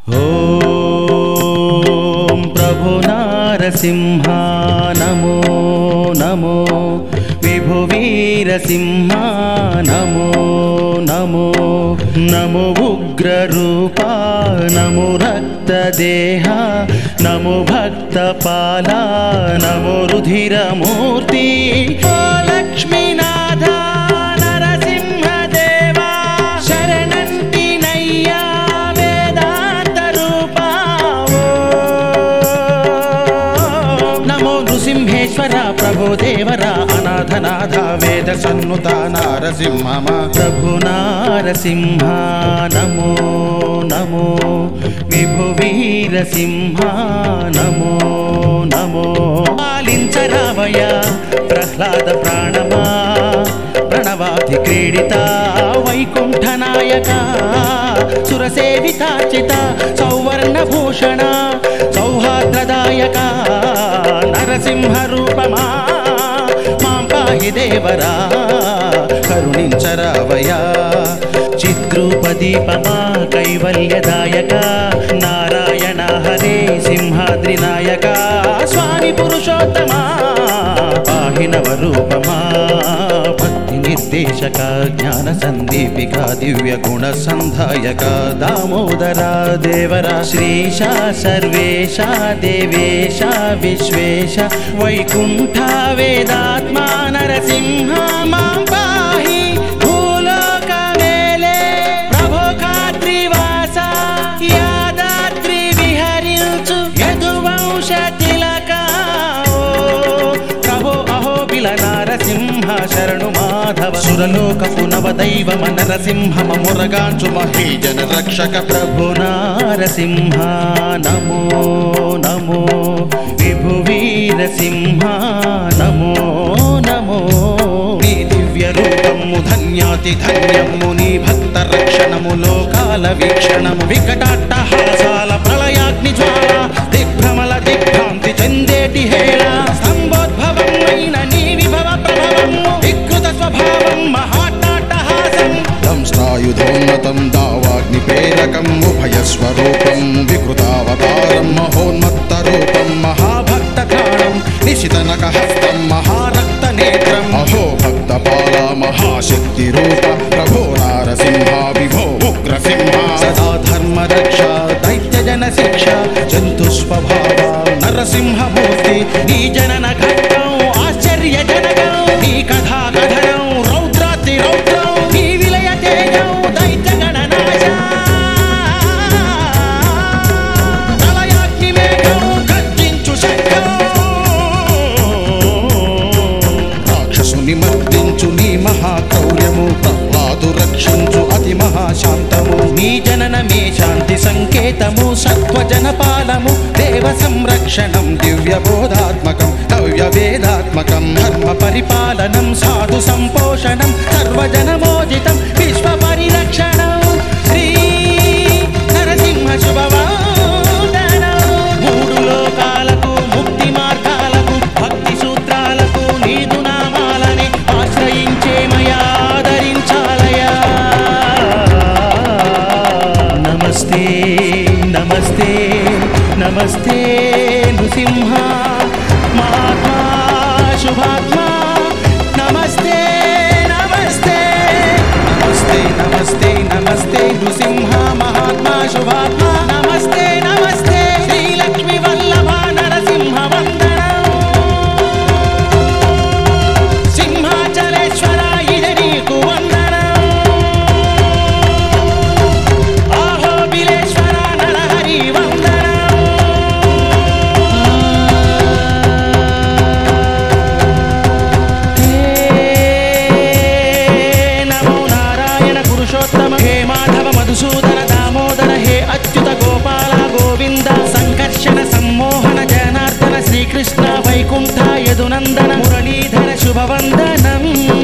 ఓం ప్రభు నారసింహ నమో నమో విభు వీరసింహ నమో నమో నమో ఉగ్ర రూప నమో రక్తదేహ నమో భక్త పాల నమో రుధిరమూర్తి ఓ లక్ష్మీనాథ నరసింహదేవా శరణంటి నయ్యా వేదాంత రూపా నమో నృసింహేశ్వర ప్రభో దేవర అనాథనాథ వేద సన్నుత నారసింహమ ప్రభు నారసింహ నమో నమో విభు వీరసింహ నమో నమో పాలించరావయ ప్రహ్లాద ప్రాణమా ప్రణవాధి క్రీడిత వైకుంఠ నాయక సురసేవితాచిత సౌవర్ణభూషణ సౌహార్ద్రదాయక నరసింహ రూపమా మాం పాహి దేవరా కరుణించరావయా చిద్రూపదీపమా కైవల్యదాయక నారాయణ హరే సింహాద్రి నాయక స్వామి పురుషోత్తమా పాహి నవరూపమా భక్తి నిర్దేశక జ్ఞాన సందీపిక దివ్య గుణ సంధాయక దామోదర దేవర శ్రీశ సర్వేశ దేవేశ విశ్వేశ వైకుంఠ వేదాత్మా నరసింహ మాం పాహి భూలోక మేలే ప్రభో కాద్రివాస యాదాద్రి విహరించు యదువంశ తిలక ఓ ప్రభో అహోబిల నారసింహ శరణు మాధవ సురలోకపు నవదైవమ నరసింహ మురగాంచు మహీజన రక్షక ప్రభు నారసింహ నమో నమో విభు వీరసింహ నమో నమో నీ దివ్య రూపము ధన్యాతి ధన్యము నీ భక్త రక్షణము లోకాల వీక్షణము వికటాట్టహాసాల ప్రళయాగ్ని జ్వాల దిగ్భ్రమల దిగ్భ్రాంతి చెందేటి హేళ స్తంభోద్భవం అయిన నీ విభవ ప్రభవము వికృత స్వభావం మహాట్టాట్టహాసం దంష్ట్రాయుధోన్నతం దావాగ్నిపేరకం ఉభయస్వరూపం వికృతావతారం మహోన్మత్తరూపం మహాభక్తఘాణం నిశితనక హస్తం మహారక్త నేత్రం అహో భక్తపాల మహాశక్తి రూప ప్రభో నారసింహ విభో ఉగ్రసింహ సదా ధర్మ రక్ష దైత్య జన శిక్ష జంతు స్వభావ నరసింహమూర్తి నీ జనన ఘట్టం ఆశ్చర్య జనకం నీ కథా కథనం రౌద్రాతి రౌద్రం నీ విలయ తేజం దైత్య గణనాశ ప్రళయాగ్ని మేఘం గర్జించు శంఖం రాక్షసుని మర్దించు నీ మహాక్రౌర్యము ప్రహ్లాదు రక్షించు అతి మహాశాంతము నీ జననమే శాంతి సంకేతము సత్వజన పాలము దేవ సంరక్షణం దివ్య బోధాత్మకం నవ్య వేదాత్మకం ధర్మ పరిపాలనం సాధు సంపోషణం సర్వజనమోజితం విశ్వ పరిరక్షణం శ్రీ నరసింహ శుభవాదనం మూడు లోకాలకు ముక్తి మార్గాలకు భక్తి సూత్రాలకు నీదు నామాలని ఆశ్రయించే మయాదరించాలయా నమస్తే నమస్తే నమస్తే నృసింహ మహాత్మా శుభాత్మా నమస్తే నమస్తే నమస్తే నమస్తే నమస్తే నృసింహ మహాత్మా శుభాత్మా నమస్తే నమస్తే శ్రీలక్ష్మి వల్లభ నరసింహ వందనం సింహాచలేశ్వర ఇది నీకు వందనం ఆహో బిలేశ్వర నరహరి వందనం నమో నారాయణ పురుషోత్తమ హే మాధవ మధుసూదన దామోదర హే అచ్యుత గోపాల గోవింద సంకర్షణ సమ్మోహన జనార్దన శ్రీకృష్ణ వైకుంఠ యదునందన మురళీధర శుభవందనం